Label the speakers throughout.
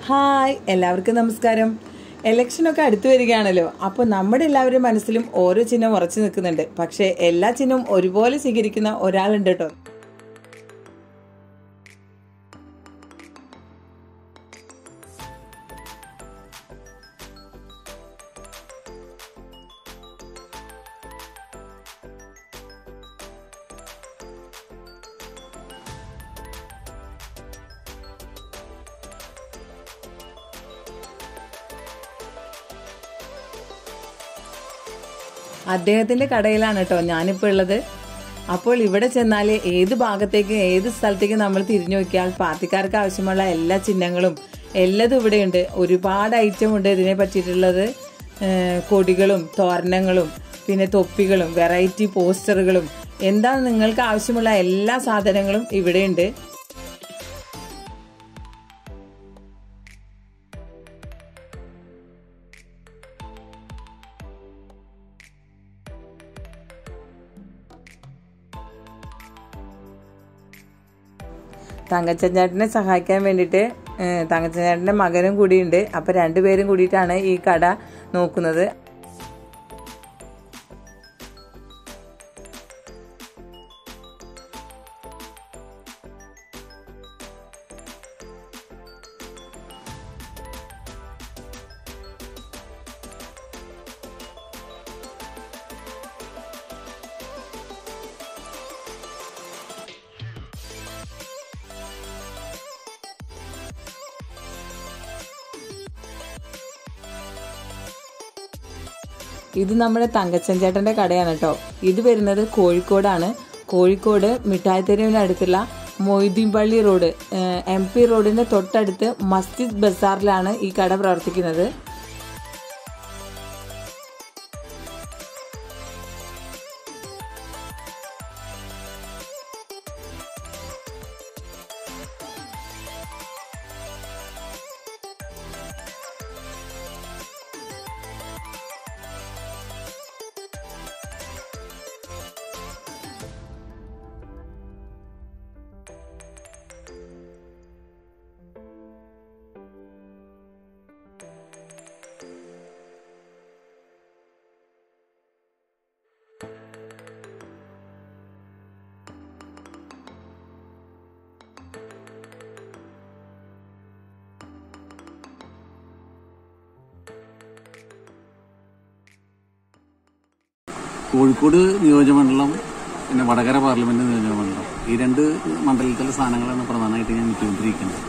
Speaker 1: hi എല്ലാവർക്കും നമസ്കാരം ഇലക്ഷനൊക്കെ അടുത്തു വരികയാണല്ലോ അപ്പോൾ നമ്മുടെ എല്ലാവരുടെ മനസ്സിലും ഓരോ ചിഹ്നം ഉറച്ചു നിൽക്കുന്നുണ്ട് പക്ഷേ എല്ലാ ചിഹ്നവും ഒരുപോലെ സ്വീകരിക്കുന്ന ഒരാളുണ്ട് കേട്ടോ അദ്ദേഹത്തിന്റെ കടയിലാണ് കേട്ടോ ഞാനിപ്പോൾ ഉള്ളത് അപ്പോൾ ഇവിടെ ചെന്നാൽ ഏത് ഭാഗത്തേക്ക് ഏത് സ്ഥലത്തേക്ക് നമ്മൾ തിരിഞ്ഞു നോക്കിയാൽ പാർട്ടിക്കാർക്ക് ആവശ്യമുള്ള എല്ലാ ചിഹ്നങ്ങളും എല്ലതും ഇവിടെയുണ്ട് ഒരുപാട് ഐറ്റം ഉണ്ട് ഇതിനെ പറ്റിയിട്ടുള്ളത് ഏഹ് കൊടികളും തോരണങ്ങളും പിന്നെ തൊപ്പികളും വെറൈറ്റി പോസ്റ്ററുകളും എന്താ നിങ്ങൾക്ക് ആവശ്യമുള്ള എല്ലാ സാധനങ്ങളും ഇവിടെയുണ്ട് തങ്കച്ചൻ ചേട്ടനെ സഹായിക്കാൻ വേണ്ടിയിട്ട് ഏഹ്, തങ്കച്ചൻ ചേട്ടൻ്റെ മകനും കൂടിയുണ്ട് അപ്പോൾ രണ്ടുപേരും കൂടിയിട്ടാണ് ഈ കട നോക്കുന്നത് ഇത് നമ്മുടെ തങ്കച്ചൻ ചേട്ടൻ്റെ കടയാണ് കേട്ടോ ഇത് വരുന്നത് കോഴിക്കോടാണ് കോഴിക്കോട് മിഠായിത്തെരുവിന് അടുത്തുള്ള മൊയ്തീൻ പള്ളി റോഡ് എം പി റോഡിന്റെ തൊട്ടടുത്ത് മസ്ജിദ് ബസാറിലാണ് ഈ കട പ്രവർത്തിക്കുന്നത്
Speaker 2: കോഴിക്കോട് നിയോജകമണ്ഡലം പിന്നെ വടകര പാർലമെന്റ് നിയോജകമണ്ഡലം ഈ രണ്ട് മണ്ഡലത്തിലെ സാധനങ്ങളാണ് പ്രധാനമായിട്ട് ഞാൻ വിറ്റുകൊണ്ടിരിക്കുന്നത്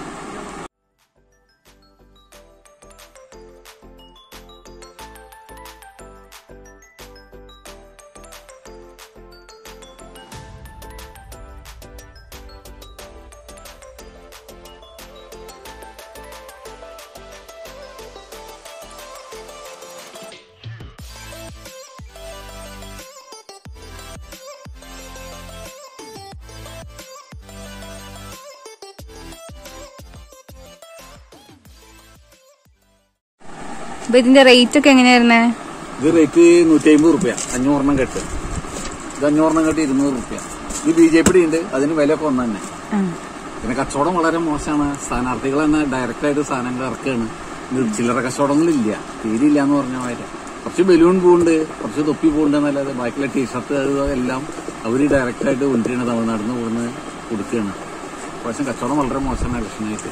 Speaker 3: അപ്പൊ ഇതിന്റെ റേറ്റ് ഒക്കെ എങ്ങനെയായിരുന്നേ
Speaker 2: ഇത് റേറ്റ് നൂറ്റി അമ്പത് റുപ്യ അഞ്ഞൂറെണ്ണം കെട്ട് ഇത് അഞ്ഞൂറെണ്ണം കെട്ട് ഇരുന്നൂറ് റുപ്യ ഇത് ബി ജെ പി ഉണ്ട് അതിന് വില ഒക്കെ ഒന്ന് തന്നെ പിന്നെ കച്ചവടം വളരെ മോശമാണ് സ്ഥാനാർത്ഥികൾ തന്നെ ഡയറക്റ്റ് ആയിട്ട് സാധനങ്ങൾ ഇറക്കുകയാണ് ഇത് ചില്ലറ കച്ചവടങ്ങളില്ല തീരില്ല എന്ന് പറഞ്ഞ മാതിരി കുറച്ച് ബലൂൺ പൂണ്ട് കുറച്ച് തൊപ്പി പൂണ്ട് എന്നല്ലാതെ ബാക്കിയുള്ള ടീഷർട്ട് അത് എല്ലാം അവർ ഡയറക്റ്റ് ആയിട്ട് കൊണ്ടുവരികയാണ് തമിഴ്നാട്ടിൽ നിന്ന് ഇവിടുന്ന് കൊടുക്കുകയാണ് പ്രാവശ്യം കച്ചവടം വളരെ മോശമാണ് ഇലക്ഷനായിട്ട്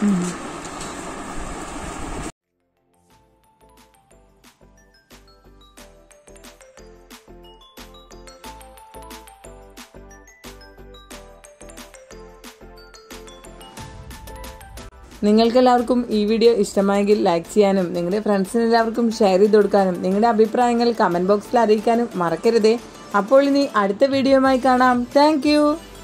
Speaker 1: നിങ്ങൾക്ക് എല്ലാവർക്കും ഈ വീഡിയോ ഇഷ്ടമായെങ്കിൽ ലൈക്ക് ചെയ്യാനും നിങ്ങളുടെ ഫ്രണ്ട്സിന് എല്ലാവർക്കും ഷെയർ ചെയ്ത് കൊടുക്കാനും നിങ്ങളുടെ അഭിപ്രായങ്ങൾ കമന്റ് ബോക്സിൽ അറിയിക്കാനും മറക്കരുതേ അപ്പോൾ ഇനി അടുത്ത വീഡിയോയുമായി കാണാം താങ്ക്